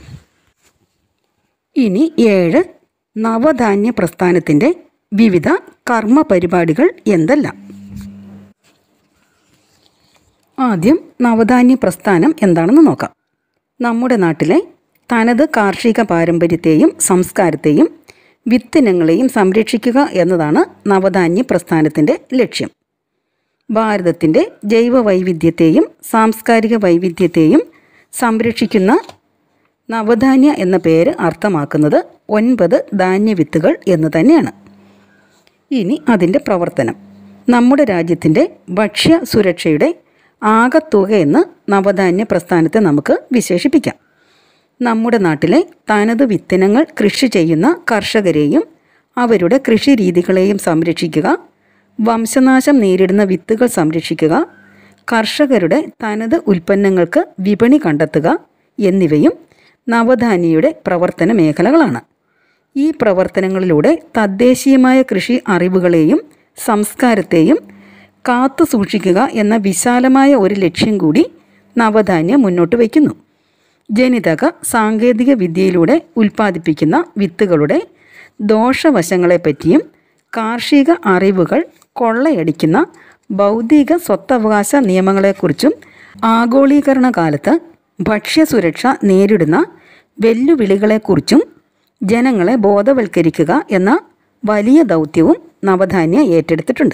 ഇനി ഏഴ് നവധാന്യ പ്രസ്ഥാനത്തിൻ്റെ വിവിധ കർമ്മ പരിപാടികൾ എന്തെല്ലാം ആദ്യം നവധാന്യ പ്രസ്ഥാനം എന്താണെന്ന് നോക്കാം നമ്മുടെ നാട്ടിലെ തനത് കാർഷിക പാരമ്പര്യത്തെയും സംസ്കാരത്തെയും വിത്തിനങ്ങളെയും സംരക്ഷിക്കുക എന്നതാണ് നവധാന്യ പ്രസ്ഥാനത്തിൻ്റെ ലക്ഷ്യം ഭാരതത്തിൻ്റെ ജൈവ വൈവിധ്യത്തെയും സാംസ്കാരിക വൈവിധ്യത്തെയും സംരക്ഷിക്കുന്ന നവധാന്യ എന്ന പേര് അർത്ഥമാക്കുന്നത് ഒൻപത് ധാന്യവിത്തുകൾ എന്ന് തന്നെയാണ് ഇനി അതിൻ്റെ പ്രവർത്തനം നമ്മുടെ രാജ്യത്തിൻ്റെ ഭക്ഷ്യ സുരക്ഷയുടെ ആകത്തുകയെന്ന് നവധാന്യ പ്രസ്ഥാനത്തെ നമുക്ക് വിശേഷിപ്പിക്കാം നമ്മുടെ നാട്ടിലെ തനത് വിത്തിനങ്ങൾ കൃഷി ചെയ്യുന്ന കർഷകരെയും അവരുടെ കൃഷി രീതികളെയും സംരക്ഷിക്കുക വംശനാശം നേരിടുന്ന വിത്തുകൾ സംരക്ഷിക്കുക കർഷകരുടെ തനത് ഉൽപ്പന്നങ്ങൾക്ക് വിപണി കണ്ടെത്തുക എന്നിവയും നവധാന്യയുടെ പ്രവർത്തന മേഖലകളാണ് ഈ പ്രവർത്തനങ്ങളിലൂടെ തദ്ദേശീയമായ കൃഷി അറിവുകളെയും സംസ്കാരത്തെയും കാത്തു സൂക്ഷിക്കുക എന്ന വിശാലമായ ഒരു ലക്ഷ്യം കൂടി നവധാന്യ മുന്നോട്ട് വയ്ക്കുന്നു ജനിതക സാങ്കേതിക വിദ്യയിലൂടെ ഉൽപ്പാദിപ്പിക്കുന്ന വിത്തുകളുടെ ദോഷവശങ്ങളെപ്പറ്റിയും കാർഷിക അറിവുകൾ കൊള്ളയടിക്കുന്ന ബൗദ്ധിക സ്വത്തവകാശ നിയമങ്ങളെക്കുറിച്ചും ആഗോളീകരണ കാലത്ത് ഭക്ഷ്യസുരക്ഷ നേരിടുന്ന വെല്ലുവിളികളെക്കുറിച്ചും ജനങ്ങളെ ബോധവൽക്കരിക്കുക എന്ന വലിയ ദൗത്യവും നവധാന്യ ഏറ്റെടുത്തിട്ടുണ്ട്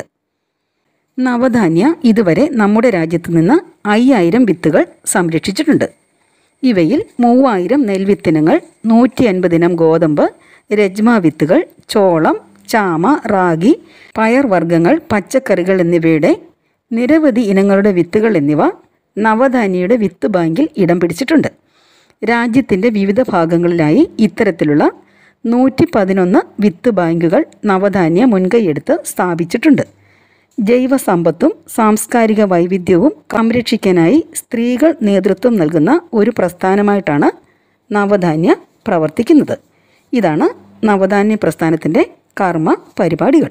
നവധാന്യ ഇതുവരെ നമ്മുടെ രാജ്യത്ത് നിന്ന് അയ്യായിരം വിത്തുകൾ സംരക്ഷിച്ചിട്ടുണ്ട് ഇവയിൽ മൂവായിരം നെൽവിത്തിനങ്ങൾ നൂറ്റി അൻപതിനം ഗോതമ്പ് രജ്മ വിത്തുകൾ ചോളം ചാമ റാഗി പയർവർഗ്ഗങ്ങൾ പച്ചക്കറികൾ എന്നിവയുടെ നിരവധി ഇനങ്ങളുടെ വിത്തുകൾ എന്നിവ നവധാന്യയുടെ വിത്ത് ബാങ്കിൽ ഇടം പിടിച്ചിട്ടുണ്ട് രാജ്യത്തിൻ്റെ വിവിധ ഭാഗങ്ങളിലായി ഇത്തരത്തിലുള്ള നൂറ്റി പതിനൊന്ന് വിത്ത് ബാങ്കുകൾ നവധാന്യ മുൻകൈയെടുത്ത് സ്ഥാപിച്ചിട്ടുണ്ട് ജൈവസമ്പത്തും സാംസ്കാരിക വൈവിധ്യവും സംരക്ഷിക്കാനായി സ്ത്രീകൾ നേതൃത്വം നൽകുന്ന ഒരു പ്രസ്ഥാനമായിട്ടാണ് നവധാന്യ പ്രവർത്തിക്കുന്നത് ഇതാണ് നവധാന്യ പ്രസ്ഥാനത്തിൻ്റെ കർമ്മ പരിപാടികൾ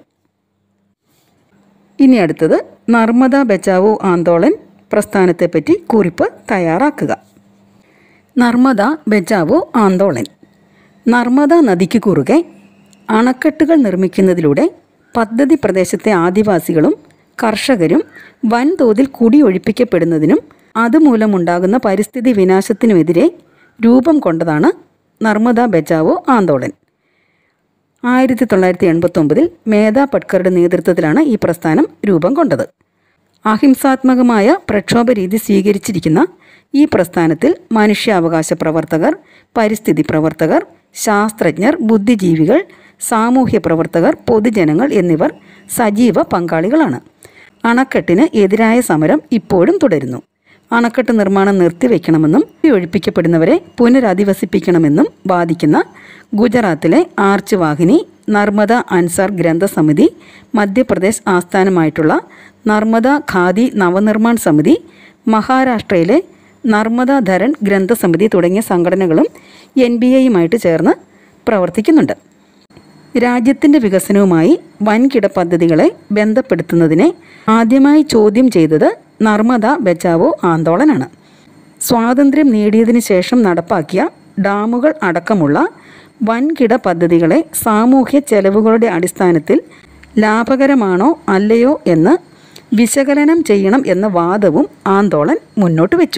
ഇനി അടുത്തത് നർമ്മദ ബച്ചാവോ ആന്തോളൻ പ്രസ്ഥാനത്തെപ്പറ്റി കുറിപ്പ് തയ്യാറാക്കുക നർമ്മദ ബച്ചാവോ ആന്തോളൻ നർമ്മദ നദിക്ക് കുറുകെ അണക്കെട്ടുകൾ നിർമ്മിക്കുന്നതിലൂടെ പദ്ധതി പ്രദേശത്തെ ആദിവാസികളും കർഷകരും വൻതോതിൽ കുടിയൊഴിപ്പിക്കപ്പെടുന്നതിനും അതുമൂലമുണ്ടാകുന്ന പരിസ്ഥിതി വിനാശത്തിനുമെതിരെ രൂപം കൊണ്ടതാണ് നർമ്മദ ബച്ചാവോ ആന്തോളൻ ആയിരത്തി തൊള്ളായിരത്തി എൺപത്തൊമ്പതിൽ മേധ പട്കറുടെ നേതൃത്വത്തിലാണ് ഈ പ്രസ്ഥാനം രൂപം കൊണ്ടത് അഹിംസാത്മകമായ പ്രക്ഷോഭ രീതി സ്വീകരിച്ചിരിക്കുന്ന ഈ പ്രസ്ഥാനത്തിൽ മനുഷ്യാവകാശ പ്രവർത്തകർ പരിസ്ഥിതി പ്രവർത്തകർ ശാസ്ത്രജ്ഞർ ബുദ്ധിജീവികൾ സാമൂഹ്യ പ്രവർത്തകർ പൊതുജനങ്ങൾ എന്നിവർ സജീവ പങ്കാളികളാണ് അണക്കെട്ടിന് എതിരായ സമരം ഇപ്പോഴും തുടരുന്നു അണക്കെട്ട് നിർമ്മാണം നിർത്തിവെക്കണമെന്നും ഒഴിപ്പിക്കപ്പെടുന്നവരെ പുനരധിവസിപ്പിക്കണമെന്നും വാദിക്കുന്ന ഗുജറാത്തിലെ ആർച്ച് വാഹിനി നർമ്മദ അൻസാർ ഗ്രന്ഥസമിതി മധ്യപ്രദേശ് ആസ്ഥാനമായിട്ടുള്ള നർമ്മദ ഖാദി നവനിർമ്മാൺ സമിതി മഹാരാഷ്ട്രയിലെ നർമ്മദ ധരൺ ഗ്രന്ഥസമിതി തുടങ്ങിയ സംഘടനകളും എൻ ബി എയുമായിട്ട് ചേർന്ന് പ്രവർത്തിക്കുന്നുണ്ട് രാജ്യത്തിൻ്റെ വികസനവുമായി വൻകിട പദ്ധതികളെ ബന്ധപ്പെടുത്തുന്നതിനെ ആദ്യമായി ചോദ്യം ചെയ്തത് നർമ്മദ ബച്ചാവോ ആന്തോളനാണ് സ്വാതന്ത്ര്യം നേടിയതിനു ശേഷം നടപ്പാക്കിയ ഡാമുകൾ അടക്കമുള്ള വൻകിട പദ്ധതികളെ സാമൂഹ്യ ചെലവുകളുടെ അടിസ്ഥാനത്തിൽ ലാഭകരമാണോ അല്ലയോ എന്ന് വിശകലനം ചെയ്യണം എന്ന വാദവും ആന്തോളൻ മുന്നോട്ട് വെച്ചു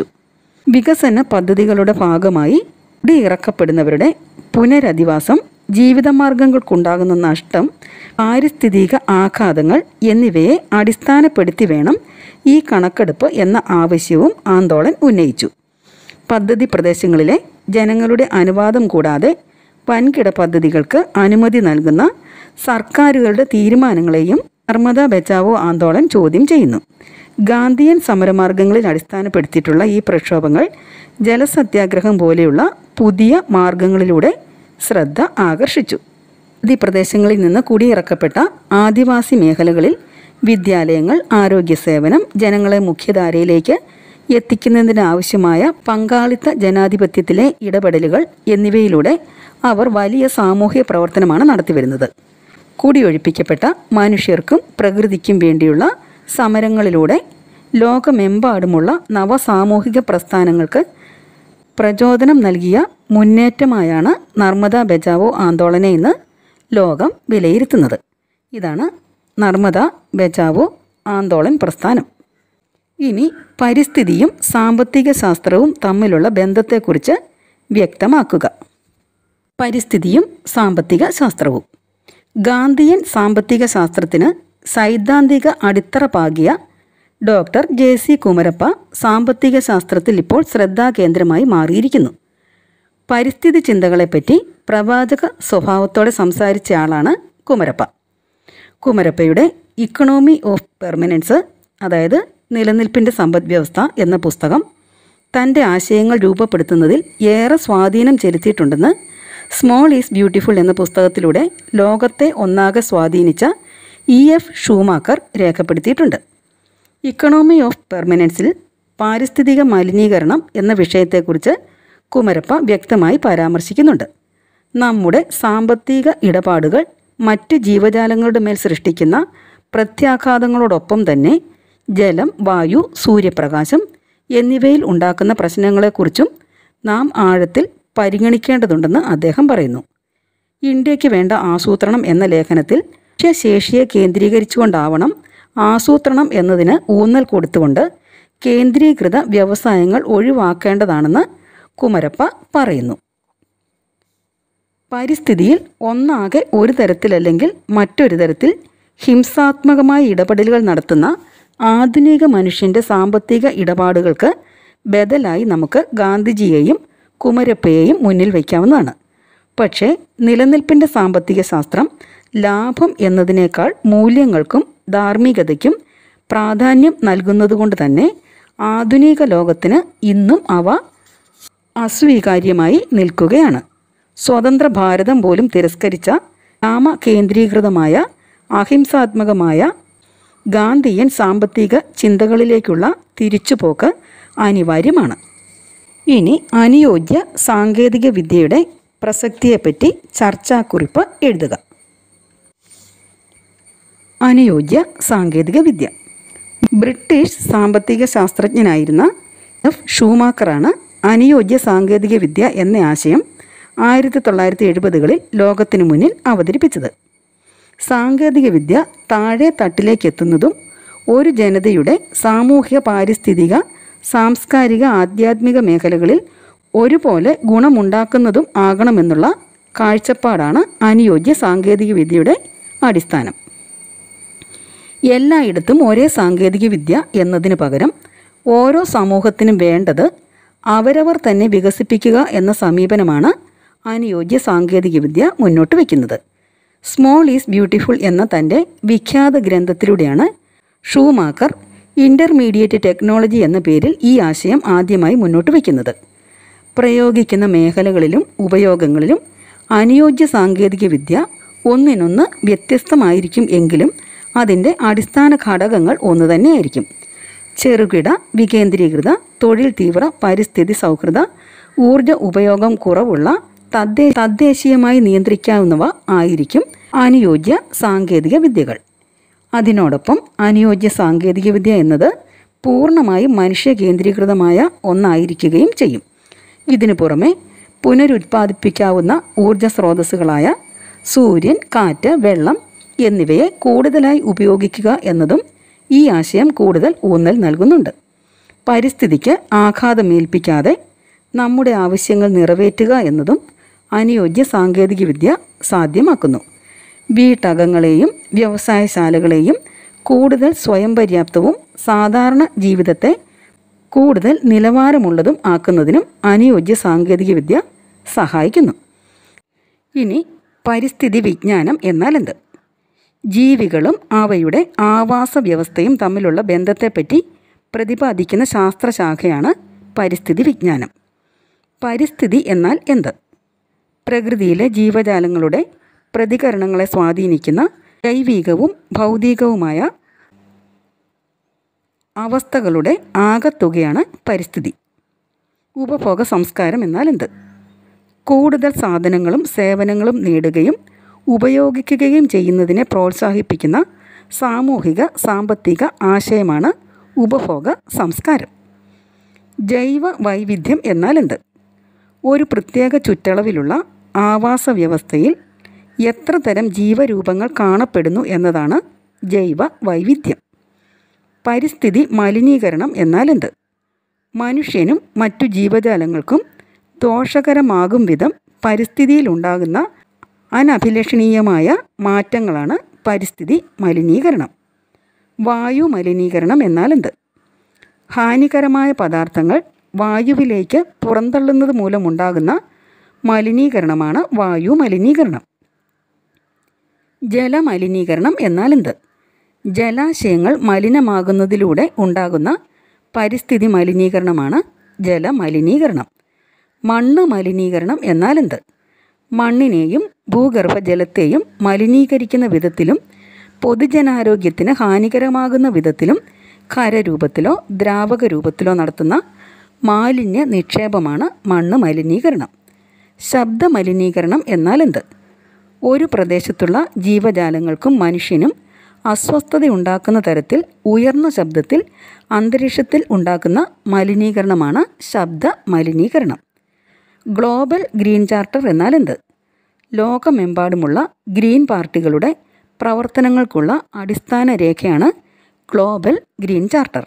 വികസന പദ്ധതികളുടെ ഭാഗമായി കുടിയിറക്കപ്പെടുന്നവരുടെ പുനരധിവാസം ജീവിതമാർഗങ്ങൾക്കുണ്ടാകുന്ന നഷ്ടം പാരിസ്ഥിതിക ആഘാതങ്ങൾ എന്നിവയെ അടിസ്ഥാനപ്പെടുത്തി വേണം ഈ കണക്കെടുപ്പ് എന്ന ആവശ്യവും ആന്തോളൻ ഉന്നയിച്ചു പദ്ധതി പ്രദേശങ്ങളിലെ ജനങ്ങളുടെ അനുവാദം കൂടാതെ വൻകിട പദ്ധതികൾക്ക് അനുമതി നൽകുന്ന സർക്കാരുകളുടെ തീരുമാനങ്ങളെയും നർമ്മദ ബച്ചാവോ ആന്തോളൻ ചോദ്യം ചെയ്യുന്നു ഗാന്ധിയൻ സമരമാർഗങ്ങളിൽ അടിസ്ഥാനപ്പെടുത്തിയിട്ടുള്ള ഈ പ്രക്ഷോഭങ്ങൾ ജലസത്യാഗ്രഹം പോലെയുള്ള പുതിയ മാർഗങ്ങളിലൂടെ ശ്രദ്ധ ആകർഷിച്ചു ഈ പ്രദേശങ്ങളിൽ നിന്ന് കുടിയിറക്കപ്പെട്ട ആദിവാസി മേഖലകളിൽ വിദ്യാലയങ്ങൾ ആരോഗ്യ സേവനം ജനങ്ങളെ മുഖ്യധാരയിലേക്ക് എത്തിക്കുന്നതിനാവശ്യമായ പങ്കാളിത്ത ജനാധിപത്യത്തിലെ ഇടപെടലുകൾ എന്നിവയിലൂടെ അവർ വലിയ സാമൂഹ്യ പ്രവർത്തനമാണ് നടത്തിവരുന്നത് കുടിയൊഴിപ്പിക്കപ്പെട്ട മനുഷ്യർക്കും പ്രകൃതിക്കും വേണ്ടിയുള്ള സമരങ്ങളിലൂടെ ലോകമെമ്പാടുമുള്ള നവസാമൂഹിക പ്രസ്ഥാനങ്ങൾക്ക് പ്രചോദനം നൽകിയ മുന്നേറ്റമായാണ് നർമ്മദ ബച്ചാവോ ആന്തോളനെ ഇന്ന് ലോകം വിലയിരുത്തുന്നത് ഇതാണ് നർമ്മദ ബച്ചാവോ ആന്തോളൻ പ്രസ്ഥാനം ഇനി പരിസ്ഥിതിയും സാമ്പത്തിക ശാസ്ത്രവും തമ്മിലുള്ള ബന്ധത്തെക്കുറിച്ച് വ്യക്തമാക്കുക പരിസ്ഥിതിയും സാമ്പത്തിക ശാസ്ത്രവും ഗാന്ധിയൻ സാമ്പത്തിക ശാസ്ത്രത്തിന് സൈദ്ധാന്തിക അടിത്തറ പാകിയ ഡോക്ടർ ജെ സി കുമരപ്പ സാമ്പത്തിക ശാസ്ത്രത്തിൽ ഇപ്പോൾ ശ്രദ്ധാകേന്ദ്രമായി മാറിയിരിക്കുന്നു പരിസ്ഥിതി ചിന്തകളെപ്പറ്റി പ്രവാചക സ്വഭാവത്തോടെ സംസാരിച്ച ആളാണ് കുമരപ്പ കുമരപ്പയുടെ ഇക്കണോമി ഓഫ് പെർമനൻസ് അതായത് നിലനിൽപ്പിൻ്റെ സമ്പദ് വ്യവസ്ഥ എന്ന പുസ്തകം തൻ്റെ ആശയങ്ങൾ രൂപപ്പെടുത്തുന്നതിൽ ഏറെ സ്വാധീനം ചെലുത്തിയിട്ടുണ്ടെന്ന് സ്മോൾ ഈസ് ബ്യൂട്ടിഫുൾ എന്ന പുസ്തകത്തിലൂടെ ലോകത്തെ ഒന്നാകെ സ്വാധീനിച്ച ഇ എഫ് ഷൂമാക്കർ രേഖപ്പെടുത്തിയിട്ടുണ്ട് ഇക്കണോമി ഓഫ് പെർമനൻസിൽ പാരിസ്ഥിതിക മലിനീകരണം എന്ന വിഷയത്തെക്കുറിച്ച് കുമരപ്പ വ്യക്തമായി പരാമർശിക്കുന്നുണ്ട് നമ്മുടെ സാമ്പത്തിക ഇടപാടുകൾ മറ്റ് ജീവജാലങ്ങളുടെ മേൽ സൃഷ്ടിക്കുന്ന പ്രത്യാഘാതങ്ങളോടൊപ്പം തന്നെ ജലം വായു സൂര്യപ്രകാശം എന്നിവയിൽ ഉണ്ടാക്കുന്ന പ്രശ്നങ്ങളെക്കുറിച്ചും നാം ആഴത്തിൽ പരിഗണിക്കേണ്ടതുണ്ടെന്ന് അദ്ദേഹം പറയുന്നു ഇന്ത്യക്ക് വേണ്ട ആസൂത്രണം എന്ന ലേഖനത്തിൽ ശേഷിയെ കേന്ദ്രീകരിച്ചുകൊണ്ടാവണം ആസൂത്രണം എന്നതിന് ഊന്നൽ കൊടുത്തുകൊണ്ട് കേന്ദ്രീകൃത വ്യവസായങ്ങൾ ഒഴിവാക്കേണ്ടതാണെന്ന് കുമരപ്പ പറയുന്നു പരിസ്ഥിതിയിൽ ഒന്നാകെ ഒരു തരത്തിലല്ലെങ്കിൽ മറ്റൊരു തരത്തിൽ ഹിംസാത്മകമായ ഇടപെടലുകൾ നടത്തുന്ന ആധുനിക മനുഷ്യൻ്റെ സാമ്പത്തിക ഇടപാടുകൾക്ക് ബദലായി നമുക്ക് ഗാന്ധിജിയെയും കുമരപ്പയെയും മുന്നിൽ വയ്ക്കാവുന്നതാണ് പക്ഷേ നിലനിൽപ്പിൻ്റെ സാമ്പത്തിക ശാസ്ത്രം ലാഭം എന്നതിനേക്കാൾ മൂല്യങ്ങൾക്കും ധാർമ്മികതയ്ക്കും പ്രാധാന്യം നൽകുന്നതുകൊണ്ട് തന്നെ ആധുനിക ലോകത്തിന് ഇന്നും അവ അസ്വീകാര്യമായി നിൽക്കുകയാണ് സ്വതന്ത്ര ഭാരതം പോലും തിരസ്കരിച്ച രാമ കേന്ദ്രീകൃതമായ അഹിംസാത്മകമായ ഗാന്ധിയൻ സാമ്പത്തിക ചിന്തകളിലേക്കുള്ള തിരിച്ചുപോക്ക് അനിവാര്യമാണ് ഇനി അനുയോജ്യ സാങ്കേതിക വിദ്യയുടെ പ്രസക്തിയെപ്പറ്റി ചർച്ചാക്കുറിപ്പ് എഴുതുക അനുയോജ്യ സാങ്കേതിക വിദ്യ ബ്രിട്ടീഷ് സാമ്പത്തിക ശാസ്ത്രജ്ഞനായിരുന്ന എഫ് ഷൂമാക്കറാണ് അനുയോജ്യ സാങ്കേതിക വിദ്യ എന്ന ആശയം ആയിരത്തി തൊള്ളായിരത്തി എഴുപതുകളിൽ ലോകത്തിനു മുന്നിൽ അവതരിപ്പിച്ചത് സാങ്കേതിക വിദ്യ താഴെ തട്ടിലേക്ക് എത്തുന്നതും ഒരു ജനതയുടെ സാമൂഹ്യ പാരിസ്ഥിതിക സാംസ്കാരിക ആധ്യാത്മിക മേഖലകളിൽ ഒരുപോലെ ഗുണമുണ്ടാക്കുന്നതും ആകണമെന്നുള്ള കാഴ്ചപ്പാടാണ് അനുയോജ്യ സാങ്കേതിക വിദ്യയുടെ അടിസ്ഥാനം എല്ലായിടത്തും ഒരേ സാങ്കേതിക വിദ്യ എന്നതിന് പകരം ഓരോ സമൂഹത്തിനും വേണ്ടത് അവരവർ തന്നെ വികസിപ്പിക്കുക എന്ന സമീപനമാണ് അനുയോജ്യ സാങ്കേതിക വിദ്യ മുന്നോട്ട് വയ്ക്കുന്നത് സ്മോൾ ഈസ് ബ്യൂട്ടിഫുൾ എന്ന തൻ്റെ വിഖ്യാത ഗ്രന്ഥത്തിലൂടെയാണ് ഷൂമാക്കർ ഇൻ്റർമീഡിയറ്റ് ടെക്നോളജി എന്ന പേരിൽ ഈ ആശയം ആദ്യമായി മുന്നോട്ട് വയ്ക്കുന്നത് പ്രയോഗിക്കുന്ന മേഖലകളിലും ഉപയോഗങ്ങളിലും അനുയോജ്യ സാങ്കേതിക വിദ്യ ഒന്നിനൊന്ന് വ്യത്യസ്തമായിരിക്കും എങ്കിലും അതിൻ്റെ അടിസ്ഥാന ഘടകങ്ങൾ ഒന്ന് തന്നെയായിരിക്കും ചെറുകിട വികേന്ദ്രീകൃത തൊഴിൽ തീവ്ര പരിസ്ഥിതി സൗഹൃദ ഊർജ ഉപയോഗം കുറവുള്ള തദ്ദേ തദ്ദേശീയമായി നിയന്ത്രിക്കാവുന്നവ ആയിരിക്കും അനുയോജ്യ സാങ്കേതിക വിദ്യകൾ അതിനോടൊപ്പം അനുയോജ്യ സാങ്കേതികവിദ്യ എന്നത് പൂർണ്ണമായും മനുഷ്യ കേന്ദ്രീകൃതമായ ഒന്നായിരിക്കുകയും ചെയ്യും ഇതിനു പുറമെ പുനരുത്പാദിപ്പിക്കാവുന്ന ഊർജ സ്രോതസ്സുകളായ സൂര്യൻ കാറ്റ് വെള്ളം എന്നിവയെ കൂടുതലായി ഉപയോഗിക്കുക എന്നതും ഈ ആശയം കൂടുതൽ ഊന്നൽ നൽകുന്നുണ്ട് പരിസ്ഥിതിക്ക് ആഘാതമേൽപ്പിക്കാതെ നമ്മുടെ ആവശ്യങ്ങൾ നിറവേറ്റുക എന്നതും അനുയോജ്യ സാങ്കേതികവിദ്യ സാധ്യമാക്കുന്നു വീട്ടകങ്ങളെയും വ്യവസായശാലകളെയും കൂടുതൽ സ്വയം പര്യാപ്തവും സാധാരണ ജീവിതത്തെ കൂടുതൽ നിലവാരമുള്ളതും ആക്കുന്നതിനും അനുയോജ്യ സാങ്കേതികവിദ്യ സഹായിക്കുന്നു ഇനി പരിസ്ഥിതി വിജ്ഞാനം എന്നാൽ എന്ത് ജീവികളും അവയുടെ ആവാസ വ്യവസ്ഥയും തമ്മിലുള്ള ബന്ധത്തെപ്പറ്റി പ്രതിപാദിക്കുന്ന ശാസ്ത്രശാഖയാണ് പരിസ്ഥിതി വിജ്ഞാനം പരിസ്ഥിതി എന്നാൽ എന്ത് പ്രകൃതിയിലെ ജീവജാലങ്ങളുടെ പ്രതികരണങ്ങളെ സ്വാധീനിക്കുന്ന ജൈവികവും ഭൗതികവുമായ അവസ്ഥകളുടെ ആകത്തുകയാണ് പരിസ്ഥിതി ഉപഭോഗ സംസ്കാരം എന്നാൽ എന്ത് കൂടുതൽ സാധനങ്ങളും സേവനങ്ങളും നേടുകയും ഉപയോഗിക്കുകയും ചെയ്യുന്നതിനെ പ്രോത്സാഹിപ്പിക്കുന്ന സാമൂഹിക സാമ്പത്തിക ആശയമാണ് ഉപഭോഗ സംസ്കാരം ജൈവ വൈവിധ്യം എന്നാൽ എന്ത് ഒരു പ്രത്യേക ചുറ്റളവിലുള്ള ആവാസ വ്യവസ്ഥയിൽ എത്ര തരം ജീവരൂപങ്ങൾ കാണപ്പെടുന്നു എന്നതാണ് ജൈവ വൈവിധ്യം പരിസ്ഥിതി മലിനീകരണം എന്നാൽ എന്ത് മനുഷ്യനും മറ്റു ജീവജാലങ്ങൾക്കും ദോഷകരമാകും വിധം പരിസ്ഥിതിയിലുണ്ടാകുന്ന അനഭിലഷണീയമായ മാറ്റങ്ങളാണ് പരിസ്ഥിതി മലിനീകരണം വായു മലിനീകരണം എന്നാൽ എന്ത് ഹാനികരമായ പദാർത്ഥങ്ങൾ വായുവിലേക്ക് പുറന്തള്ളുന്നത് മൂലമുണ്ടാകുന്ന മലിനീകരണമാണ് വായു മലിനീകരണം ജലമലിനീകരണം എന്നാൽ എന്ത് ജലാശയങ്ങൾ മലിനമാകുന്നതിലൂടെ ഉണ്ടാകുന്ന പരിസ്ഥിതി മലിനീകരണമാണ് ജലമലിനീകരണം മണ്ണ് മലിനീകരണം എന്നാൽ എന്ത് മണ്ണിനെയും ഭൂഗർഭ ജലത്തെയും മലിനീകരിക്കുന്ന വിധത്തിലും പൊതുജനാരോഗ്യത്തിന് ഹാനികരമാകുന്ന വിധത്തിലും ഖരരൂപത്തിലോ ദ്രാവക രൂപത്തിലോ നടത്തുന്ന മാലിന്യ നിക്ഷേപമാണ് മണ്ണ് മലിനീകരണം ശബ്ദ മലിനീകരണം എന്നാൽ എന്ത് ഒരു പ്രദേശത്തുള്ള ജീവജാലങ്ങൾക്കും മനുഷ്യനും അസ്വസ്ഥതയുണ്ടാക്കുന്ന തരത്തിൽ ഉയർന്ന ശബ്ദത്തിൽ അന്തരീക്ഷത്തിൽ ഉണ്ടാക്കുന്ന മലിനീകരണമാണ് ശബ്ദ മലിനീകരണം ഗ്ലോബൽ ഗ്രീൻ ചാർട്ടർ എന്നാൽ എന്ത് ലോകമെമ്പാടുമുള്ള ഗ്രീൻ പാർട്ടികളുടെ പ്രവർത്തനങ്ങൾക്കുള്ള അടിസ്ഥാന രേഖയാണ് ഗ്ലോബൽ ഗ്രീൻ ചാർട്ടർ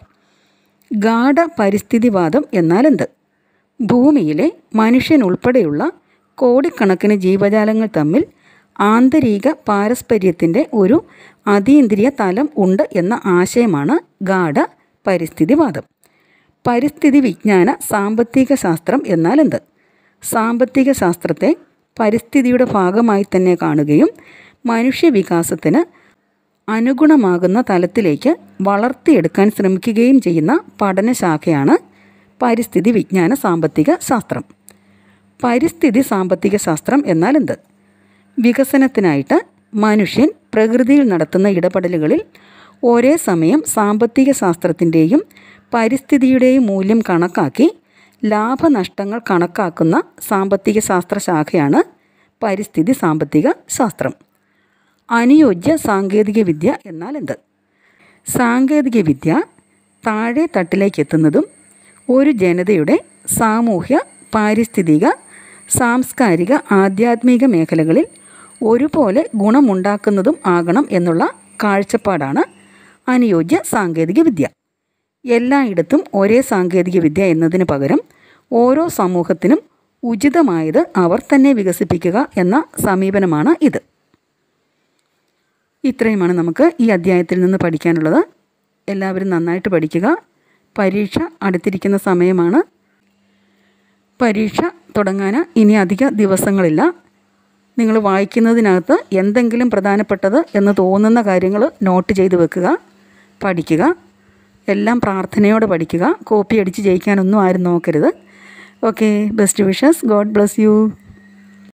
ഗാഢ പരിസ്ഥിതിവാദം എന്നാൽ എന്ത് ഭൂമിയിലെ മനുഷ്യൻ ഉൾപ്പെടെയുള്ള കോടിക്കണക്കിന് ജീവജാലങ്ങൾ തമ്മിൽ ആന്തരിക പാരസ്പര്യത്തിൻ്റെ ഒരു അതീന്ദ്രിയ തലം ഉണ്ട് എന്ന ആശയമാണ് ഗാഢ പരിസ്ഥിതിവാദം പരിസ്ഥിതി വിജ്ഞാന സാമ്പത്തിക ശാസ്ത്രം എന്നാൽ എന്ത് സാമ്പത്തിക ശാസ്ത്രത്തെ പരിസ്ഥിതിയുടെ ഭാഗമായി തന്നെ കാണുകയും മനുഷ്യവികാസത്തിന് അനുഗുണമാകുന്ന തലത്തിലേക്ക് വളർത്തിയെടുക്കാൻ ശ്രമിക്കുകയും ചെയ്യുന്ന പഠനശാഖയാണ് പരിസ്ഥിതി വിജ്ഞാന സാമ്പത്തിക ശാസ്ത്രം പരിസ്ഥിതി സാമ്പത്തിക ശാസ്ത്രം എന്നാൽ എന്ത് വികസനത്തിനായിട്ട് മനുഷ്യൻ പ്രകൃതിയിൽ നടത്തുന്ന ഇടപെടലുകളിൽ ഒരേ സമയം സാമ്പത്തിക ശാസ്ത്രത്തിൻ്റെയും പരിസ്ഥിതിയുടെയും മൂല്യം കണക്കാക്കി ലാഭനഷ്ടങ്ങൾ കണക്കാക്കുന്ന സാമ്പത്തിക ശാസ്ത്ര ശാഖയാണ് പരിസ്ഥിതി സാമ്പത്തിക ശാസ്ത്രം അനുയോജ്യ സാങ്കേതിക വിദ്യ എന്നാൽ എന്ത് സാങ്കേതിക വിദ്യ താഴെ തട്ടിലേക്ക് എത്തുന്നതും ഒരു ജനതയുടെ സാമൂഹ്യ പാരിസ്ഥിതിക സാംസ്കാരിക ആധ്യാത്മിക മേഖലകളിൽ ഒരുപോലെ ഗുണമുണ്ടാക്കുന്നതും ആകണം എന്നുള്ള കാഴ്ചപ്പാടാണ് അനുയോജ്യ സാങ്കേതിക വിദ്യ എല്ലായിടത്തും ഒരേ സാങ്കേതിക വിദ്യ എന്നതിന് പകരം ഓരോ സമൂഹത്തിനും ഉചിതമായത് അവർ തന്നെ വികസിപ്പിക്കുക എന്ന സമീപനമാണ് ഇത് ഇത്രയുമാണ് നമുക്ക് ഈ അധ്യായത്തിൽ നിന്ന് പഠിക്കാനുള്ളത് എല്ലാവരും നന്നായിട്ട് പഠിക്കുക പരീക്ഷ അടുത്തിരിക്കുന്ന സമയമാണ് പരീക്ഷ തുടങ്ങാൻ ഇനി അധിക ദിവസങ്ങളില്ല നിങ്ങൾ വായിക്കുന്നതിനകത്ത് എന്തെങ്കിലും പ്രധാനപ്പെട്ടത് എന്ന് തോന്നുന്ന കാര്യങ്ങൾ നോട്ട് ചെയ്ത് വെക്കുക പഠിക്കുക എല്ലാം പ്രാർത്ഥനയോടെ പഠിക്കുക കോപ്പി അടിച്ച് ജയിക്കാനൊന്നും ആരും നോക്കരുത് okay best wishes God bless U